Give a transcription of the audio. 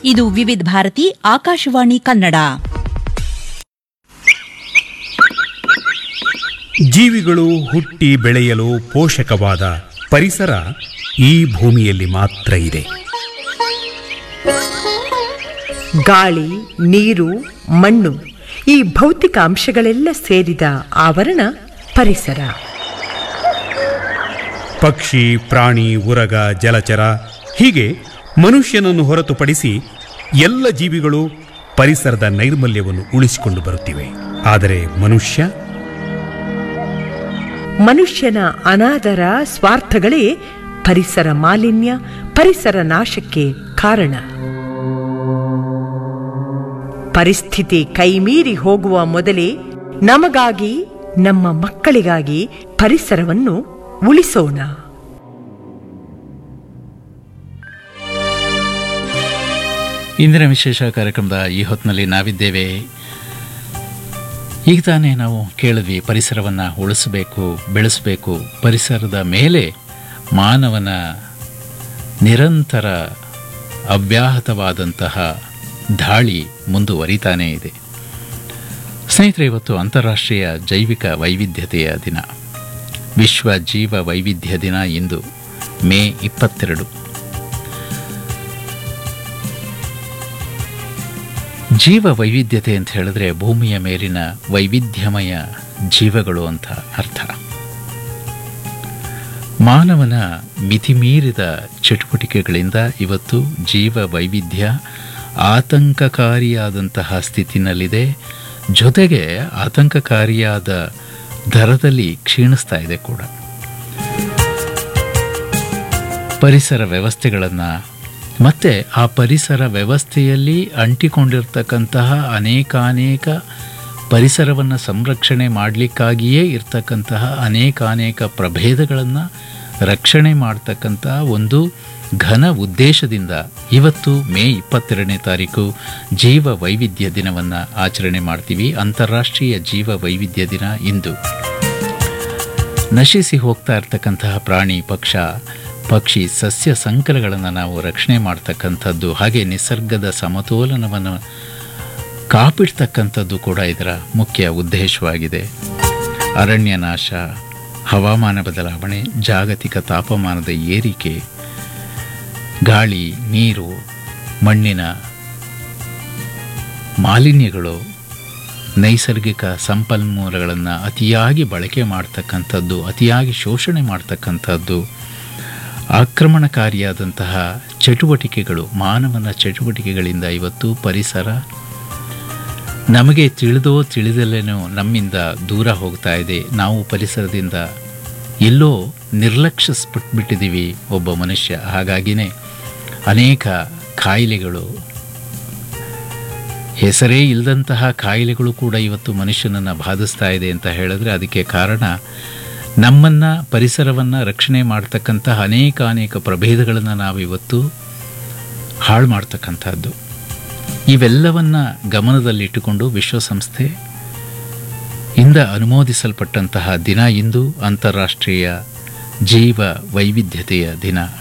ಇದು ವಿವಿಧ ಭಾರತಿ ಆಕಾಶವಾಣಿ ಕನ್ನಡ ಜೀವಿಗಳು ಹುಟ್ಟಿ ಬೆಳೆಯಲು ಪೋಷಕವಾದ ಪರಿಸರ ಈ ಭೂಮಿಯಲ್ಲಿ ಮಾತ್ರ ಇದೆ ಗಾಳಿ ನೀರು ಮಣ್ಣು ಈ ಭೌತಿಕ ಅಂಶಗಳೆಲ್ಲ ಸೇರಿದ ಆವರಣ ಪರಿಸರ ಪಕ್ಷಿ ಪ್ರಾಣಿ ಉರಗ ಜಲಚರ ಹೀಗೆ ಮನುಷ್ಯನನ್ನು ಹೊರತುಪಡಿಸಿ ಎಲ್ಲ ಜೀವಿಗಳು ಪರಿಸರದ ನೈರ್ಮಲ್ಯವನ್ನು ಉಳಿಸಿಕೊಂಡು ಬರುತ್ತಿವೆ ಆದರೆ ಮನುಷ್ಯ ಮನುಷ್ಯನ ಅನಾದರ ಸ್ವಾರ್ಥಗಳೇ ಪರಿಸರ ಮಾಲಿನ್ಯ ಪರಿಸರ ನಾಶಕ್ಕೆ ಕಾರಣ ಪರಿಸ್ಥಿತಿ ಕೈಮೀರಿ ಹೋಗುವ ಮೊದಲೇ ನಮಗಾಗಿ ನಮ್ಮ ಮಕ್ಕಳಿಗಾಗಿ ಪರಿಸರವನ್ನು ಉಳಿಸೋಣ ಇಂದಿನ ವಿಶೇಷ ಕಾರ್ಯಕ್ರಮದ ಈ ಹೊತ್ತಿನಲ್ಲಿ ನಾವಿದ್ದೇವೆ ಈಗ ತಾನೇ ನಾವು ಕೇಳಿದ್ವಿ ಪರಿಸರವನ್ನು ಉಳಿಸಬೇಕು ಬೆಳೆಸಬೇಕು ಪರಿಸರದ ಮೇಲೆ ಮಾನವನ ನಿರಂತರ ಅವ್ಯಾಹತವಾದಂತಹ ದಾಳಿ ಮುಂದುವರಿತಾನೇ ಇದೆ ಸ್ನೇಹಿತರೆ ಇವತ್ತು ಅಂತಾರಾಷ್ಟ್ರೀಯ ಜೈವಿಕ ವೈವಿಧ್ಯತೆಯ ದಿನ ವಿಶ್ವ ಜೀವ ವೈವಿಧ್ಯ ದಿನ ಇಂದು ಮೇ ಇಪ್ಪತ್ತೆರಡು ಜೀವ ವೈವಿಧ್ಯತೆ ಅಂತ ಹೇಳಿದ್ರೆ ಭೂಮಿಯ ಮೇಲಿನ ವೈವಿಧ್ಯಮಯ ಜೀವಗಳು ಅಂತ ಅರ್ಥ ಮಾನವನ ಮಿತಿಮೀರಿದ ಚಟುವಟಿಕೆಗಳಿಂದ ಇವತ್ತು ಜೀವ ವೈವಿಧ್ಯ ಆತಂಕಕಾರಿಯಾದಂತಹ ಸ್ಥಿತಿನಲ್ಲಿದೆ ಜೊತೆಗೆ ಆತಂಕಕಾರಿಯಾದ ದರದಲ್ಲಿ ಕ್ಷೀಣಿಸ್ತಾ ಇದೆ ಕೂಡ ಪರಿಸರ ವ್ಯವಸ್ಥೆಗಳನ್ನು ಮತ್ತು ಆ ಪರಿಸರ ವ್ಯವಸ್ಥೆಯಲ್ಲಿ ಅಂಟಿಕೊಂಡಿರ್ತಕ್ಕಂತಹ ಅನೇಕಾನೇಕ ಪರಿಸರವನ್ನು ಸಂರಕ್ಷಣೆ ಮಾಡಲಿಕ್ಕಾಗಿಯೇ ಇರ್ತಕ್ಕಂತಹ ಅನೇಕಾನೇಕ ಪ್ರಭೇದಗಳನ್ನು ರಕ್ಷಣೆ ಮಾಡ್ತಕ್ಕಂಥ ಒಂದು ಘನ ಉದ್ದೇಶದಿಂದ ಇವತ್ತು ಮೇ ಇಪ್ಪತ್ತೆರಡನೇ ತಾರೀಕು ಜೀವ ವೈವಿಧ್ಯ ದಿನವನ್ನು ಆಚರಣೆ ಮಾಡ್ತೀವಿ ಅಂತಾರಾಷ್ಟ್ರೀಯ ಜೀವ ವೈವಿಧ್ಯ ದಿನ ಇಂದು ನಶಿಸಿ ಹೋಗ್ತಾ ಇರ್ತಕ್ಕಂತಹ ಪ್ರಾಣಿ ಪಕ್ಷ ಪಕ್ಷಿ ಸಸ್ಯ ಸಂಕಲಗಳನ್ನು ನಾವು ರಕ್ಷಣೆ ಮಾಡ್ತಕ್ಕಂಥದ್ದು ಹಾಗೆ ನಿಸರ್ಗದ ಸಮತೋಲನವನ್ನು ಕಾಪಿಡ್ತಕ್ಕಂಥದ್ದು ಕೂಡ ಇದರ ಮುಖ್ಯ ಉದ್ದೇಶವಾಗಿದೆ ಅರಣ್ಯ ನಾಶ ಹವಾಮಾನ ಬದಲಾವಣೆ ಜಾಗತಿಕ ತಾಪಮಾನದ ಏರಿಕೆ ಗಾಳಿ ನೀರು ಮಣ್ಣಿನ ಮಾಲಿನ್ಯಗಳು ನೈಸರ್ಗಿಕ ಸಂಪನ್ಮೂಲಗಳನ್ನು ಅತಿಯಾಗಿ ಬಳಕೆ ಮಾಡ್ತಕ್ಕಂಥದ್ದು ಅತಿಯಾಗಿ ಶೋಷಣೆ ಮಾಡ್ತಕ್ಕಂಥದ್ದು ಆಕ್ರಮಣಕಾರಿಯಾದಂತಹ ಚಟುವಟಿಕೆಗಳು ಮಾನವನ ಚಟುವಟಿಕೆಗಳಿಂದ ಇವತ್ತು ಪರಿಸರ ನಮಗೆ ತಿಳಿದೋ ತಿಳಿದಲ್ಲೇನೋ ನಮ್ಮಿಂದ ದೂರ ಹೋಗ್ತಾ ಇದೆ ನಾವು ಪರಿಸರದಿಂದ ಎಲ್ಲೋ ನಿರ್ಲಕ್ಷಿಸ್ಬಿಟ್ಬಿಟ್ಟಿದ್ದೀವಿ ಒಬ್ಬ ಮನುಷ್ಯ ಹಾಗಾಗಿನೇ ಅನೇಕ ಕಾಯಿಲೆಗಳು ಹೆಸರೇ ಇಲ್ಲದಂತಹ ಕಾಯಿಲೆಗಳು ಕೂಡ ಇವತ್ತು ಮನುಷ್ಯನನ್ನು ಬಾಧಿಸ್ತಾ ಇದೆ ಅಂತ ಹೇಳಿದ್ರೆ ಅದಕ್ಕೆ ಕಾರಣ ನಮ್ಮನ್ನು ಪರಿಸರವನ್ನು ರಕ್ಷಣೆ ಮಾಡ್ತಕ್ಕಂತಹ ಅನೇಕ ಅನೇಕ ಪ್ರಭೇದಗಳನ್ನು ನಾವಿವತ್ತು ಹಾಳು ಮಾಡ್ತಕ್ಕಂಥದ್ದು ಇವೆಲ್ಲವನ್ನ ಗಮನದಲ್ಲಿಟ್ಟುಕೊಂಡು ವಿಶ್ವಸಂಸ್ಥೆ ಇಂದ ಅನುಮೋದಿಸಲ್ಪಟ್ಟಂತಹ ದಿನ ಇಂದು ಅಂತಾರಾಷ್ಟ್ರೀಯ ಜೀವ ವೈವಿಧ್ಯತೆಯ ದಿನ